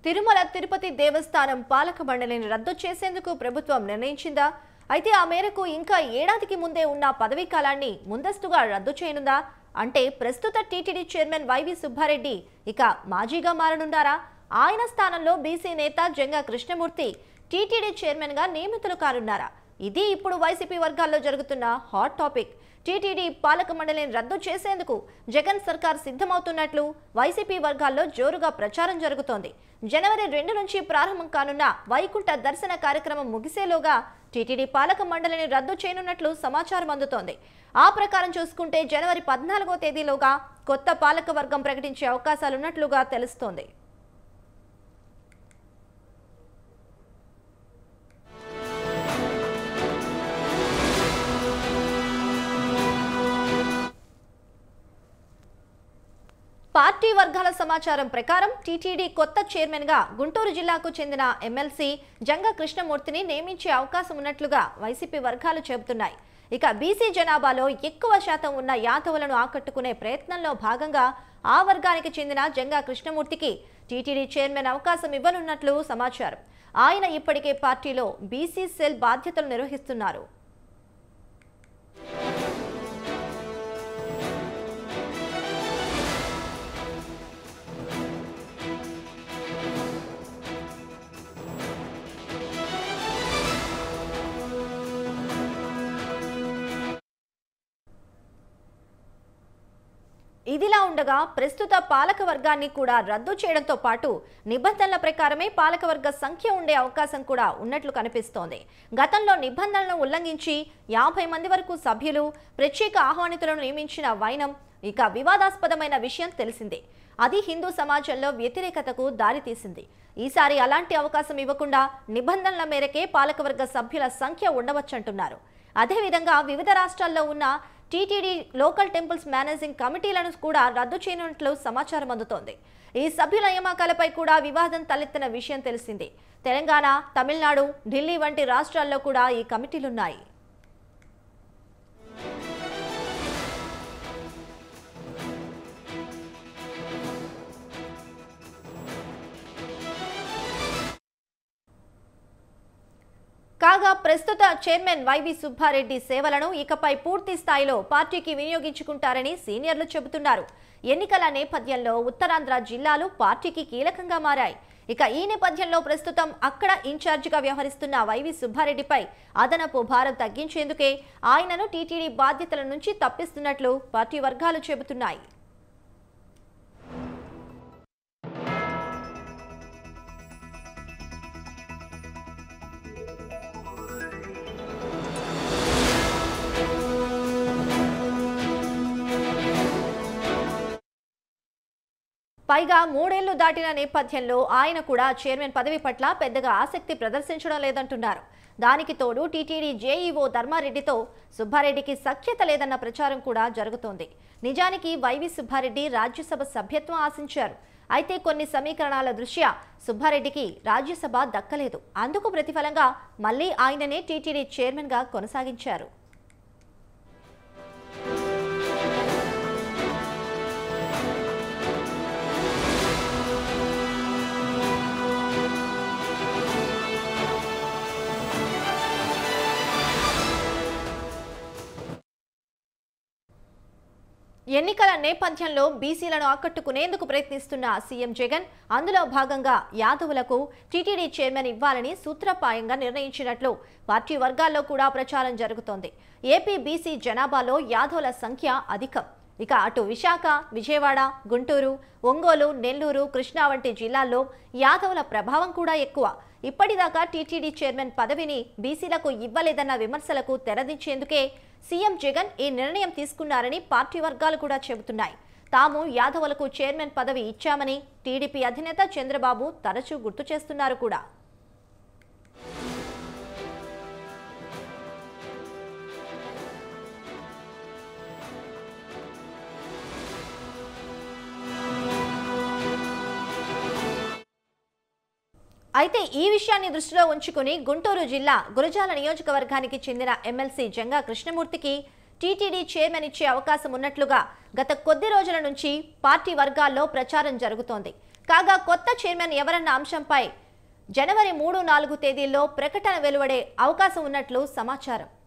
తిరుమల తిరుపతి దేవస్థానం పాలక మండలిని రద్దు చేసేందుకు ప్రభుత్వం నిర్ణయించిందా అయితే ఆ మేరకు ఇంకా ఏడాదికి ముందే ఉన్న పదవీ కాలాన్ని ముందస్తుగా రద్దు చేయనుందా అంటే ప్రస్తుత టీటీడీ చైర్మన్ వైవి సుబ్బారెడ్డి ఇక మాజీగా మారనున్నారా ఆయన స్థానంలో బీసీ నేత జంగా కృష్ణమూర్తి టీటీడీ చైర్మన్ గా నియమితులు కానున్నారా ఇది ఇప్పుడు వైసీపీ వర్గాల్లో జరుగుతున్న హాట్ టాపిక్ టీటీడీ పాలక మండలిని రద్దు చేసేందుకు జగన్ సర్కార్ సిద్ధమవుతున్నట్లు వైసీపీ వర్గాల్లో జోరుగా ప్రచారం జరుగుతోంది జనవరి రెండు నుంచి ప్రారంభం కానున్న వైకుంఠ దర్శన కార్యక్రమం ముగిసేలోగా టీటీడీ పాలక మండలిని రద్దు చేయనున్నట్లు సమాచారం అందుతోంది ఆ ప్రకారం చూసుకుంటే జనవరి పద్నాలుగో తేదీలోగా కొత్త పాలక వర్గం ప్రకటించే అవకాశాలున్నట్లుగా తెలుస్తోంది పార్టీ వర్గాల సమాచారం ప్రకారం టీటీడీ కొత్త చైర్మన్ గా గుంటూరు జిల్లాకు చెందిన ఎమ్మెల్సీ జంగ కృష్ణమూర్తిని నియమించే అవకాశం ఉన్నట్లుగా వైసీపీ వర్గాలు చెబుతున్నాయి ఇక బీసీ జనాభాలో ఎక్కువ శాతం ఉన్న యాదవులను ఆకట్టుకునే ప్రయత్నంలో భాగంగా ఆ వర్గానికి చెందిన జంగా కృష్ణమూర్తికి టీటీడీ చైర్మన్ అవకాశం ఇవ్వనున్నట్లు సమాచారం ఆయన ఇప్పటికే పార్టీలో బీసీ సెల్ బాధ్యతలు నిర్వహిస్తున్నారు ఇదిలా ఉండగా ప్రస్తుత పాలక వర్గాన్ని కూడా రద్దు చేయడంతో పాటు నిబంధనల ప్రకారమే పాలకవర్గ సంఖ్య ఉండే అవకాశం కూడా ఉన్నట్లు కనిపిస్తోంది గతంలో నిబంధనలను ఉల్లంఘించి యాభై మంది వరకు సభ్యులు ప్రత్యేక ఆహ్వానితులను నియమించిన వైనం ఇక వివాదాస్పదమైన విషయం తెలిసిందే అది హిందూ సమాజంలో వ్యతిరేకతకు దారితీసింది ఈసారి అలాంటి అవకాశం ఇవ్వకుండా నిబంధనల మేరకే పాలకవర్గ సభ్యుల సంఖ్య ఉండవచ్చంటున్నారు అదేవిధంగా వివిధ రాష్ట్రాల్లో ఉన్న టీటీడీ లోకల్ టెంపుల్స్ మేనేజింగ్ కమిటీలను కూడా రద్దు చేయనున్నట్లు సమాచారం అందుతోంది ఈ సభ్యుల నియామకాలపై కూడా వివాదం తలెత్తిన విషయం తెలిసింది తెలంగాణ తమిళనాడు ఢిల్లీ వంటి రాష్ట్రాల్లో కూడా ఈ కమిటీలున్నాయి కాగా ప్రస్తుత చైర్మన్ వైవి సుబ్బారెడ్డి సేవలను ఇకపై పూర్తి స్థాయిలో పార్టీకి వినియోగించుకుంటారని సీనియర్లు చెబుతున్నారు ఎన్నికల నేపథ్యంలో ఉత్తరాంధ్ర జిల్లాలు పార్టీకి కీలకంగా మారాయి ఇక ఈ నేపథ్యంలో ప్రస్తుతం అక్కడ ఇన్ఛార్జిగా వ్యవహరిస్తున్న వైవి సుబ్బారెడ్డిపై అదనపు భారం తగ్గించేందుకే ఆయనను టీటీడీ బాధ్యతల నుంచి తప్పిస్తున్నట్లు పార్టీ వర్గాలు చెబుతున్నాయి పైగా మూడేళ్లు దాటిన నేపథ్యంలో ఆయన కూడా చైర్మన్ పదవి పట్ల పెద్దగా ఆసక్తి ప్రదర్శించడం లేదంటున్నారు దానికి తోడు టీటీడీ జేఈఓ ధర్మారెడ్డితో సుబ్బారెడ్డికి సఖ్యత లేదన్న ప్రచారం కూడా జరుగుతోంది నిజానికి వైవి సుబ్బారెడ్డి రాజ్యసభ సభ్యత్వం ఆశించారు అయితే కొన్ని సమీకరణాల దృష్ట్యా సుబ్బారెడ్డికి రాజ్యసభ దక్కలేదు అందుకు ప్రతిఫలంగా మళ్లీ ఆయననే టీటీడీ చైర్మన్గా కొనసాగించారు ఎన్నికల నేపథ్యంలో బీసీలను ఆకట్టుకునేందుకు ప్రయత్నిస్తున్న సీఎం జగన్ అందులో భాగంగా యాదవులకు టీటీడీ చైర్మన్ ఇవ్వాలని సూత్రప్రాయంగా నిర్ణయించినట్లు పార్టీ వర్గాల్లో కూడా ప్రచారం జరుగుతోంది ఏపీ బీసీ జనాభాలో యాదవుల సంఖ్య అధికం ఇక అటు విశాఖ విజయవాడ గుంటూరు ఒంగోలు నెల్లూరు కృష్ణా వంటి జిల్లాల్లో యాదవుల ప్రభావం కూడా ఎక్కువ ఇప్పటిదాకా టీటీడీ చైర్మన్ పదవిని బీసీలకు ఇవ్వలేదన్న విమర్శలకు తెరదించేందుకే సీఎం జగన్ ఈ నిర్ణయం తీసుకున్నారని పార్టీ వర్గాలు కూడా చెబుతున్నాయి తాము యాదవులకు చైర్మన్ పదవి ఇచ్చామని టీడీపీ అధినేత చంద్రబాబు తరచూ గుర్తు చేస్తున్నారు కూడా అయితే ఈ విషయాన్ని దృష్టిలో ఉంచుకుని గుంటూరు జిల్లా గురజాల నియోజకవర్గానికి చెందిన ఎమ్మెల్సీ జంగా కృష్ణమూర్తికి టీటీడీ చైర్మన్ ఇచ్చే అవకాశం ఉన్నట్లుగా గత కొద్ది రోజుల నుంచి పార్టీ వర్గాల్లో ప్రచారం జరుగుతోంది కాగా కొత్త చైర్మన్ ఎవరన్న అంశంపై జనవరి మూడు నాలుగు తేదీల్లో ప్రకటన వెలువడే అవకాశం ఉన్నట్లు సమాచారం